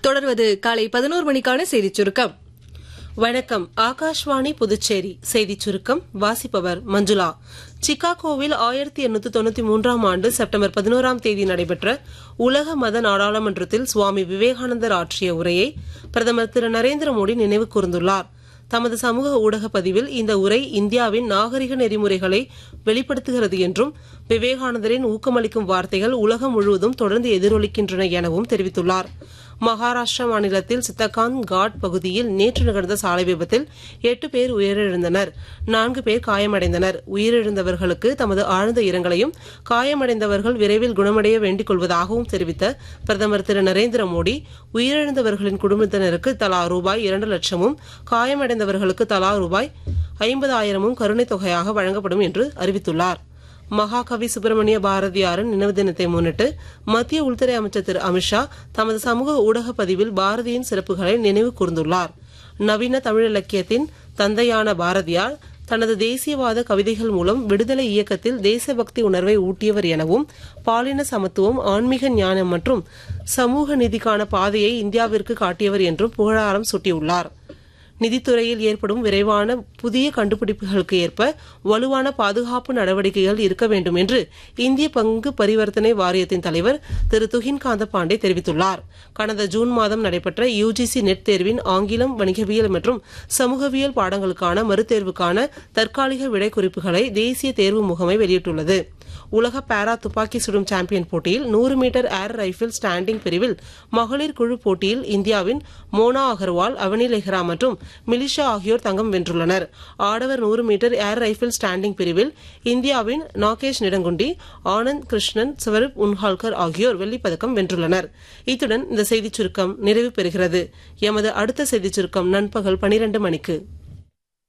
தொடர்வது காலை பதினோரு மணிக்கான செய்திச் சுருக்கம் வணக்கம் ஆகாஷ்வாணி புதுச்சேரி செய்திச் சுருக்கம் வாசிப்பவர் மஞ்சுளா சிகாகோவில் ஆயிரத்தி எண்ணூத்தி தொண்ணூத்தி மூன்றாம் ஆண்டு செப்டம்பர் பதினோராம் தேதி நடைபெற்ற உலக மத நாடாளுமன்றத்தில் சுவாமி விவேகானந்தர் ஆற்றிய உரையை பிரதமர் திரு நரேந்திர மோடி நினைவு கூர்ந்துள்ளார் தமது சமூக ஊடக பதிவில் இந்த உரை இந்தியாவின் நாகரிக நெறிமுறைகளை வெளிப்படுத்துகிறது என்றும் விவேகானந்தரின் ஊக்கமளிக்கும் வார்த்தைகள் உலகம் முழுவதும் தொடர்ந்து எதிரொலிக்கின்றன எனவும் தெரிவித்துள்ளார் மகாராஷ்டிரா மாநிலத்தில் சித்தகாந்த் காட் பகுதியில் நேற்று நிகழ்ந்த சாலை விபத்தில் எட்டு பேர் உயிரிழந்தனர் நான்கு பேர் காயமடைந்தனர் உயிரிழந்தவர்களுக்கு தமது ஆழ்ந்த இரங்கலையும் காயமடைந்தவர்கள் விரைவில் குணமடைய வேண்டிக் கொள்வதாகவும் தெரிவித்த பிரதமர் திரு நரேந்திர மோடி உயிரிழந்தவர்களின் குடும்பத்தினருக்கு தலா ரூபாய் இரண்டு லட்சமும் காயமடைந்தவர்களுக்கு தலா ரூபாய் ஐம்பதாயிரமும் கருணைத் தொகையாக வழங்கப்படும் என்று அறிவித்துள்ளார் மகாகவி சுப்பிரமணிய பாரதியாரின் நினைவு தினத்தை முன்னிட்டு மத்திய உள்துறை அமைச்சர் திரு அமித்ஷா தமது சமூக ஊடக பதிவில் பாரதியின் சிறப்புகளை நினைவு கூர்ந்துள்ளார் நவீன தமிழ் இலக்கியத்தின் தந்தையான பாரதியார் தனது தேசியவாத கவிதைகள் மூலம் விடுதலை இயக்கத்தில் தேசபக்தி உணர்வை ஊட்டியவர் எனவும் பாலின சமத்துவம் ஆன்மீக ஞானம் மற்றும் சமூக நீதிக்கான பாதையை இந்தியாவிற்கு காட்டியவர் என்றும் புகழாரம் சூட்டியுள்ளார் நிதித்துறையில் ஏற்படும் விரைவான புதிய கண்டுபிடிப்புகளுக்கு ஏற்ப வலுவான பாதுகாப்பு நடவடிக்கைகள் இருக்க வேண்டும் என்று இந்திய பங்கு பரிவர்த்தனை வாரியத்தின் தலைவர் திரு துகின் காந்த பாண்டே தெரிவித்துள்ளார் கடந்த ஜூன் மாதம் நடைபெற்ற யுஜிசி நெட் தேர்வின் ஆங்கிலம் வணிகவியல் மற்றும் சமூகவியல் பாடங்களுக்கான மறுதேர்வுக்கான தற்காலிக விடை குறிப்புகளை தேசிய தேர்வு முகமை வெளியிட்டுள்ளது உலக பாரா துப்பாக்கி சுடும் சாம்பியன் போட்டியில் நூறு மீட்டர் ஏர் ரைபிள் ஸ்டாண்டிங் பிரிவில் மகளிர் குழு போட்டியில் இந்தியாவின் மோனா அகர்வால் அவனி லெஹ்ரா மற்றும் மிலிஷா ஆகியோர் தங்கம் வென்றுள்ளனர் ஆடவர் நூறு மீட்டர் ஏர் ரைபிள் ஸ்டாண்டிங் பிரிவில் இந்தியாவின் நாகேஷ் நிடங்குண்டி ஆனந்த் கிருஷ்ணன் ஸ்வரூப் உன்ஹால்கர் ஆகியோர் வெள்ளிப்பதக்கம் வென்றுள்ளனர் இத்துடன் இந்த செய்திச் சுருக்கம் நிறைவு பெறுகிறது எமது அடுத்த செய்திச் சுருக்கம் நண்பகல் பனிரண்டு மணிக்கு